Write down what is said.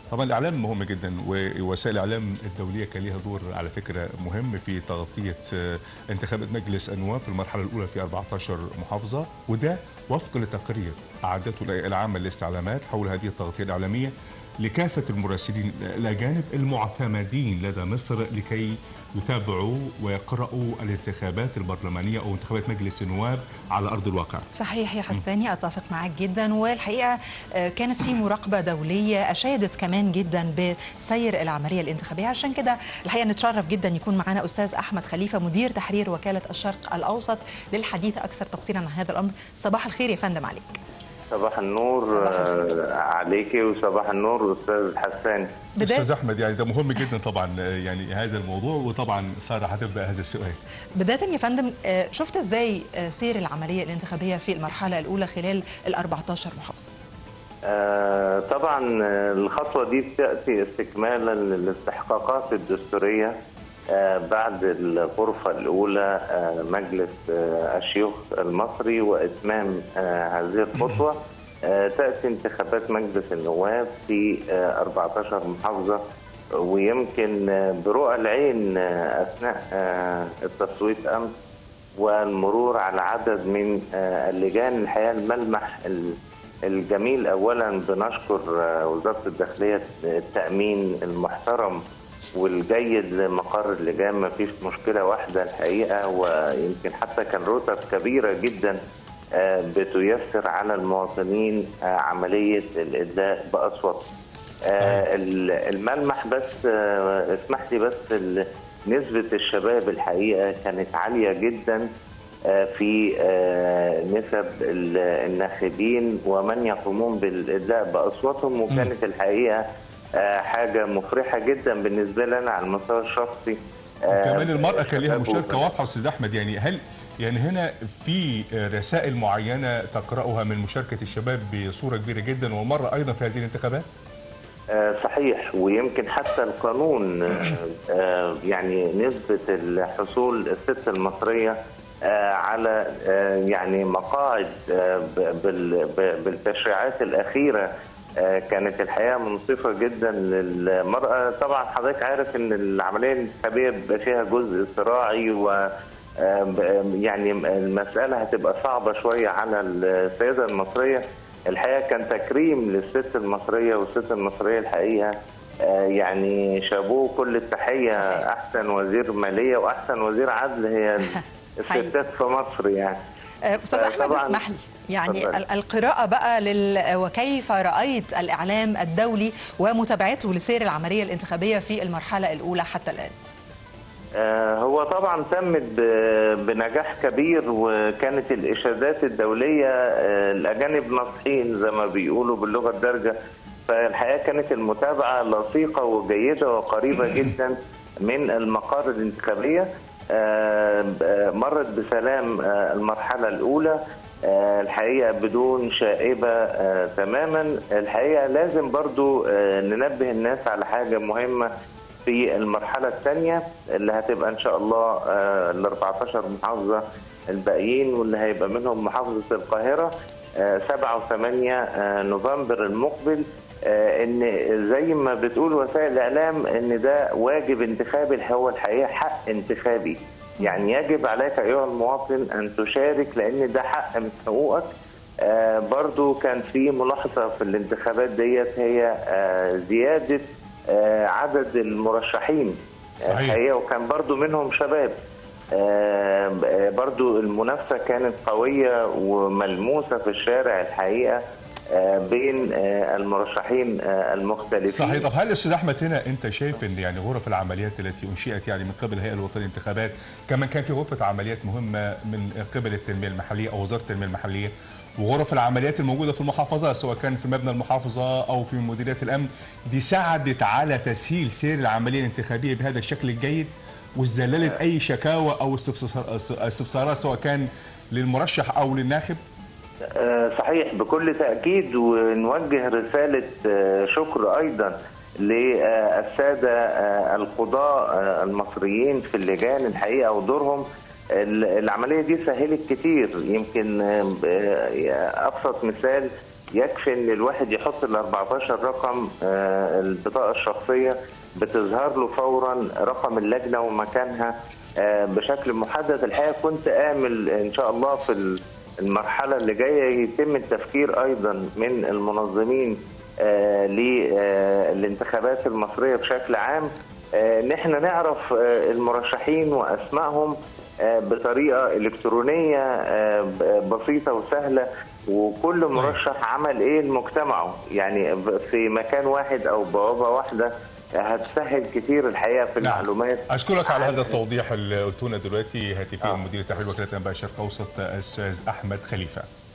طبعا الاعلام مهم جدا ووسائل الاعلام الدوليه كان ليها دور على فكره مهم في تغطيه آه، انتخابات مجلس النواب في المرحله الاولى في 14 محافظه وده وفق لتقرير اعدته الهيئه العامه للاستعلامات حول هذه التغطيه الاعلاميه لكافه المراسلين الاجانب المعتمدين لدى مصر لكي يتابعوا ويقرأوا الانتخابات البرلمانيه او انتخابات مجلس النواب على ارض الواقع. صحيح يا حساني اتفق معك جدا والحقيقه آه، كانت في مراقبه دوليه اشادت كمان جدا بسير العمليه الانتخابيه عشان كده الحقيقه نتشرف جدا يكون معنا استاذ احمد خليفه مدير تحرير وكاله الشرق الاوسط للحديث اكثر تفصيلا عن هذا الامر صباح الخير يا فندم عليك صباح النور صباح الخير. آه، عليكي وصباح النور استاذ حسان بدايه استاذ احمد يعني ده مهم جدا طبعا آه، يعني هذا الموضوع وطبعا ساره هتبدا هذا السؤال. بدايه يا فندم آه، شفت ازاي آه، سير العمليه الانتخابيه في المرحله الاولى خلال ال 14 محافظه آه، طبعا آه، الخطوه دي بتاتي استكمالا للاستحقاقات الدستوريه آه، بعد الغرفه الاولى آه، مجلس آه، الشيوخ المصري واتمام آه، هذه الخطوه آه، تاتي انتخابات مجلس النواب في آه، 14 محافظه ويمكن آه، برؤى العين آه، اثناء آه، التصويت امس والمرور على عدد من آه، اللجان الحقيقه الملمح ال- الجميل اولا بنشكر آه، وزاره الداخليه التامين المحترم والجيد لمقر اللجان ما فيش مشكله واحده الحقيقه ويمكن حتى كان رتب كبيره جدا آه، بتيسر على المواطنين آه، عمليه الادلاء باصوات آه، ال- الملمح بس آه، اسمح لي بس ال- نسبة الشباب الحقيقة كانت عالية جدا آه، في آه، نسب ال- الناخبين ومن يقومون بالإدلاء بأصواتهم وكانت الحقيقة آه، حاجة مفرحة جدا بالنسبة لنا على المستوى الشخصي آه، كمان المرأة كان ليها شباب مشاركة وبنات. واضحة أستاذ أحمد يعني هل يعني هنا في رسائل معينة تقرأها من مشاركة الشباب بصورة كبيرة جدا والمرة أيضا في هذه الانتخابات؟ آه، صحيح ويمكن حتى القانون آه، آه، يعني نسبة الحصول الست المصرية آه، على آه، يعني مقاعد آه، ب- بال- ب- بالتشريعات الأخيرة آه، كانت الحقيقة منصفة جدا للمرأة طبعا حضرتك عارف ان العملية الانتخابية بيبقى فيها جزء صراعي و آه، ب- يعني المسألة هتبقى صعبة شوية على السيدة المصرية الحقيقه كان تكريم للست المصريه والست المصريه الحقيقه آه، يعني شابوه كل التحيه صحيح. احسن وزير ماليه واحسن وزير عدل هي الستات في مصر يعني آه، استاذ آه، احمد طبعاً. اسمح لي يعني اتفضل. ال- القراءه بقى لل وكيف رايت الاعلام الدولي ومتابعته لسير العمليه الانتخابيه في المرحله الاولى حتى الان آه، هو طبعا تمت ب- بنجاح كبير وكانت الاشادات الدوليه آه، الاجانب ناصحين زي ما بيقولوا باللغه الدارجه فالحقيقه كانت المتابعه لصيقه وجيده وقريبه جدا من المقار الانتخابيه آه، آه، مرت بسلام آه، المرحله الاولى آه، الحقيقه بدون شائبه آه، تماما الحقيقه لازم برضو آه، ننبه الناس على حاجه مهمه في المرحلة الثانية اللي هتبقى إن شاء الله آه، ال 14 محافظة الباقيين واللي هيبقى منهم محافظة القاهرة 7 و8 نوفمبر المقبل آه، ان زي ما بتقول وسائل الاعلام ان ده واجب انتخابي هو الحقيقه حق انتخابي يعني يجب عليك ايها المواطن ان تشارك لان ده حق من حقوقك آه، برضو كان في ملاحظه في الانتخابات ديت هي آه، زياده آه، عدد المرشحين صحيح. الحقيقه وكان برضو منهم شباب آه، آه، برضو المنافسه كانت قويه وملموسه في الشارع الحقيقه آه، بين آه، المرشحين آه، المختلفين صحيح طب هل استاذ احمد هنا انت شايف ان يعني غرف العمليات التي انشئت يعني من قبل الهيئه الوطنيه للانتخابات كمان كان في غرفه عمليات مهمه من قبل التنميه المحليه او وزاره التنميه المحليه وغرف العمليات الموجوده في المحافظات سواء كان في مبنى المحافظه او في مديريات الامن دي ساعدت على تسهيل سير العمليه الانتخابيه بهذا الشكل الجيد وزللت اي شكاوى او استفسار- استفسارات سواء كان للمرشح او للناخب آه، صحيح بكل تأكيد ونوجه رسالة آه، شكر أيضا للسادة آه، القضاء آه، المصريين في اللجان الحقيقة ودورهم ال- العملية دي سهلت كتير يمكن آه، آه، أبسط مثال يكفي ان الواحد يحط ال 14 رقم آه، البطاقه الشخصيه بتظهر له فورا رقم اللجنه ومكانها آه، بشكل محدد الحقيقه كنت امل ان شاء الله في ال- المرحله اللي جايه يتم التفكير ايضا من المنظمين آه، للانتخابات المصريه بشكل عام آه، ان احنا نعرف آه، المرشحين واسمائهم آه، بطريقه الكترونيه آه، ب- بسيطه وسهله وكل مرشح عمل ايه لمجتمعه يعني ب- في مكان واحد او بوابه واحده هتسهل كتير الحقيقه في نعم. المعلومات اشكرك على عن- هذا التوضيح اللي قلتونا دلوقتي هاتفيا آه. مدير تحرير وكاله انباء الشرق الاوسط الاستاذ احمد خليفه